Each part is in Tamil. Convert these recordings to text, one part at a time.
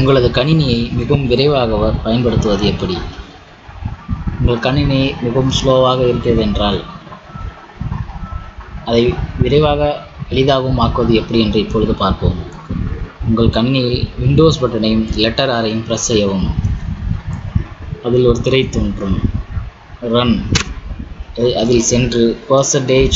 உங்களது கணினியை மிகவும் விரைவாக வ- பயன்படுத்துவது எப்படி உங்கள் கணினி மிகவும் ஸ்லோவாக இருக்கிறது என்றால் அதை விரைவாக எளிதாகவும் ஆக்குவது எப்படி என்று இப்பொழுது பார்ப்போம் உங்கள் கணினியில் விண்டோஸ் பட்டனையும் லெட்டர் ஆரையும் ப்ரெஸ் செய்யவும் அதில் ஒரு திரை தோன்றும் ரன் அதில் சென்று பர்சன்டேஜ்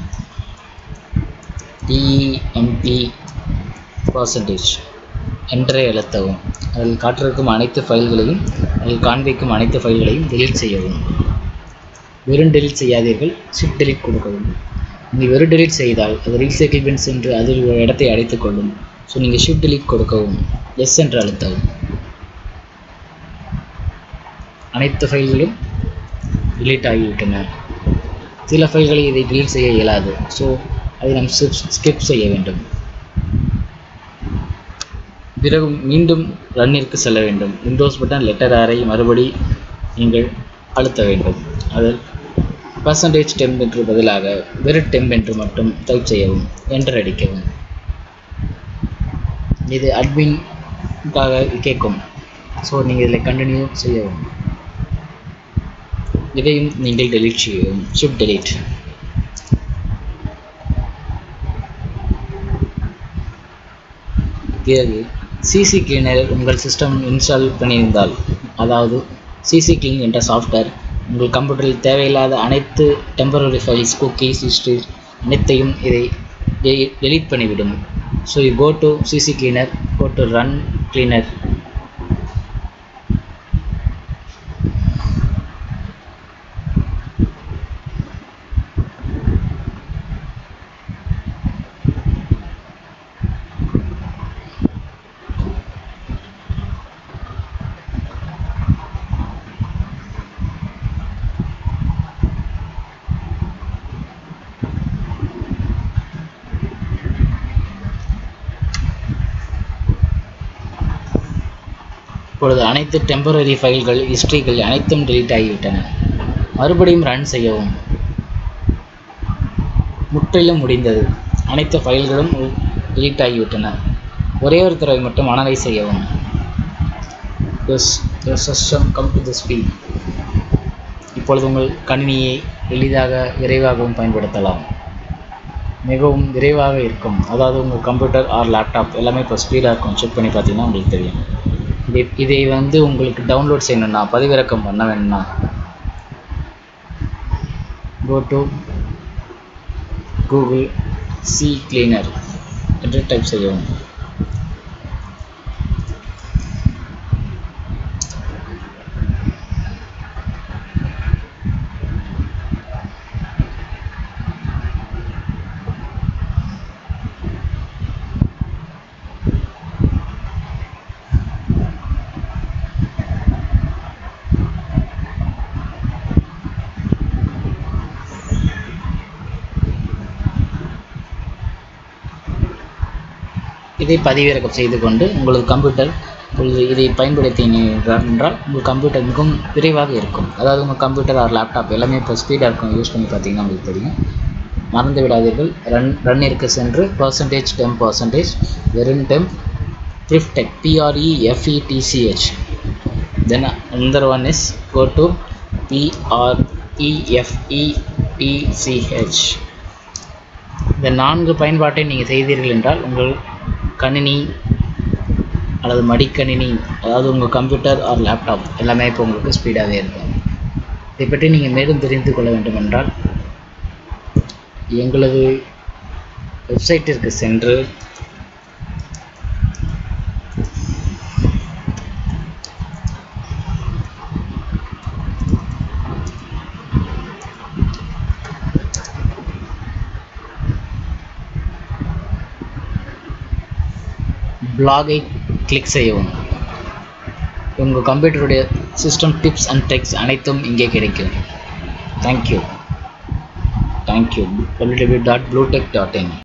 டிஇஎம்பி பர்சன்டேஜ் என்றே அழுத்தவும் அதில் காட்டிருக்கும் அனைத்து ஃபைல்களையும் அதில் காண்பிக்கும் அனைத்து ஃபைல்களையும் delete செய்யவும் வெறும் delete செய்யாதீர்கள் ஷிஃப்ட் delete கொடுக்கவும் நீங்கள் வெறும் delete செய்தால் அது ரீசைக்கிள் பின் சென்று அதில் ஒரு இடத்தை அடைத்துக் கொள்ளும் ஸோ நீங்கள் ஷிஃப்ட் delete கொடுக்கவும் எஸ் என்று அழுத்தவும் அனைத்து ஃபைல்களும் delete ஆகிவிட்டன சில ஃபைல்களை இதை delete செய்ய இயலாது ஸோ அதை நாம் ஸ்கிப் செய்ய வேண்டும் பிறகு மீண்டும் ரன்னிற்கு செல்ல வேண்டும் விண்டோஸ் பட்டன் லெட்டர் ஆரை மறுபடி நீங்கள் அழுத்த வேண்டும் அதில் பர்சன்டேஜ் டெம்ப் என்று பதிலாக வெறும் டெம்ப் என்று மட்டும் டைப் செய்யவும் என்டர் அடிக்கவும் இது அட்மின்காக கேட்கும் ஸோ நீங்கள் இதில் கண்டினியூ செய்யவும் இதையும் நீங்கள் delete செய்யவும் ஷிஃப்ட் delete பிறகு சிசி கிளீனர் உங்கள் சிஸ்டம் இன்ஸ்டால் பண்ணியிருந்தால் அதாவது சிசி கிளீன் என்ற சாஃப்ட்வேர் உங்கள் கம்ப்யூட்டரில் தேவையில்லாத அனைத்து டெம்பரரி ஃபைல்ஸ் குக்கீஸ் ஹிஸ்ட்ரி அனைத்தையும் இதை delete பண்ணிவிடும் so you go to CC cleaner go to run cleaner இப்பொழுது அனைத்து டெம்பரரி ஃபைல்கள் ஹிஸ்ட்ரிகள் அனைத்தும் delete ஆகிவிட்டன மறுபடியும் ரன் செய்யவும் முற்றிலும் முடிந்தது அனைத்து ஃபைல்களும் delete ஆகிவிட்டன ஒரே ஒரு தடவை மட்டும் அனலைஸ் செய்யவும் as system come to the speed இப்பொழுது உங்கள் கணினியை எளிதாக விரைவாகவும் பயன்படுத்தலாம் மிகவும் விரைவாக இருக்கும் அதாவது உங்கள் கம்ப்யூட்டர் ஆர் லேப்டாப் எல்லாமே இப்போ ஸ்பீடாக இருக்கும் செக் பண்ணி பார்த்தீங்கன்னா உங்களுக்கு தெரியும் இதை இதை வந்து உங்களுக்கு டவுன்லோட் செய்யணும்னா பதிவிறக்கம் பண்ண வேணும்னா go to Google C cleaner என்று டைப் செய்யவும் இதை பதிவிறக்கம் செய்து கொண்டு உங்களது கம்ப்யூட்டர் இப்பொழுது இதை பயன்படுத்தினீர்கள் என்றால் உங்கள் கம்ப்யூட்டர் மிகவும் விரைவாக இருக்கும் அதாவது உங்கள் கம்ப்யூட்டர் ஆர் லேப்டாப் எல்லாமே இப்போ ஸ்பீடாக இருக்கும் யூஸ் பண்ணி பார்த்தீங்கன்னா உங்களுக்கு தெரியும் மறந்து விடாதீர்கள் ரன் ரன்னிற்கு சென்று பர்சன்டேஜ் டெம் பர்சன்டேஜ் வெறும் டெம் ப்ரிஃப்டெக் பிஆர்இஎஃப்இடிசிஹெச் தென் another one is go to PREFETCH இந்த நான்கு பயன்பாட்டை நீங்கள் செய்தீர்கள் என்றால் உங்கள் கணினி அல்லது மடிக்கணினி அதாவது உங்கள் கம்ப்யூட்டர் ஆர் லேப்டாப் எல்லாமே இப்போ உங்களுக்கு ஸ்பீடாகவே இருக்கும் இதை பற்றி நீங்கள் மேலும் தெரிந்து கொள்ள வேண்டும் என்றால் எங்களது வெப்சைட்டிற்கு சென்று பிளாகை கிளிக் செய்யவும் உங்கள் கம்ப்யூட்டருடைய சிஸ்டம் டிப்ஸ் அண்ட் ட்ரிக்ஸ் அனைத்தும் இங்கே கிடைக்கும் தேங்க்யூ தேங்க்யூ www.bluetech.in